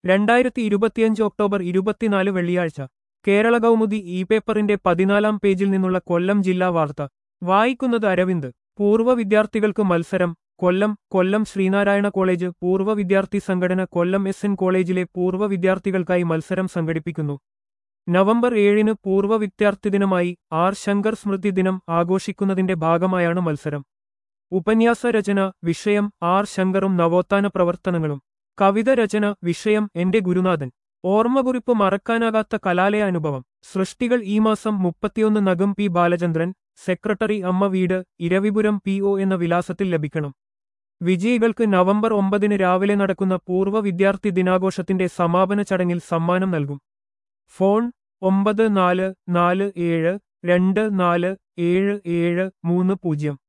രണ്ടായിരത്തി ഇരുപത്തിയഞ്ച് ഒക്ടോബർ ഇരുപത്തിനാല് വെള്ളിയാഴ്ച കേരള കൗമുദി ഇ പേപ്പറിന്റെ പതിനാലാം പേജിൽ നിന്നുള്ള കൊല്ലം ജില്ലാ വാർത്ത വായിക്കുന്നത് അരവിന്ദ് പൂർവ്വ വിദ്യാർത്ഥികൾക്ക് മത്സരം കൊല്ലം കൊല്ലം ശ്രീനാരായണ കോളേജ് പൂർവ്വ വിദ്യാർത്ഥി സംഘടന കൊല്ലം എസ് എൻ കോളേജിലെ പൂർവ്വ വിദ്യാർത്ഥികൾക്കായി മത്സരം സംഘടിപ്പിക്കുന്നു നവംബർ ഏഴിന് പൂർവ്വ വിദ്യാർത്ഥി ദിനമായി ആർ ശങ്കർ സ്മൃതി ദിനം ആഘോഷിക്കുന്നതിന്റെ ഭാഗമായാണ് മത്സരം ഉപന്യാസ രചന വിഷയം ആർ ശങ്കറും നവോത്ഥാന പ്രവർത്തനങ്ങളും കവിത രചന വിഷയം എന്റെ ഗുരുനാഥൻ ഓർമ്മകുറിപ്പ് മറക്കാനാകാത്ത കലാലയ അനുഭവം സൃഷ്ടികൾ ഈ മാസം മുപ്പത്തിയൊന്ന് നഗം പി ബാലചന്ദ്രൻ സെക്രട്ടറി അമ്മ വീട് ഇരവിപുരം പി ഒ എന്ന വിലാസത്തിൽ ലഭിക്കണം വിജയികൾക്ക് നവംബർ ഒമ്പതിന് രാവിലെ നടക്കുന്ന പൂർവ്വ വിദ്യാർത്ഥി ദിനാഘോഷത്തിന്റെ സമാപന ചടങ്ങിൽ സമ്മാനം നൽകും ഫോൺ ഒമ്പത് നാല് നാല് ഏഴ് രണ്ട് നാല് ഏഴ് ഏഴ് മൂന്ന് പൂജ്യം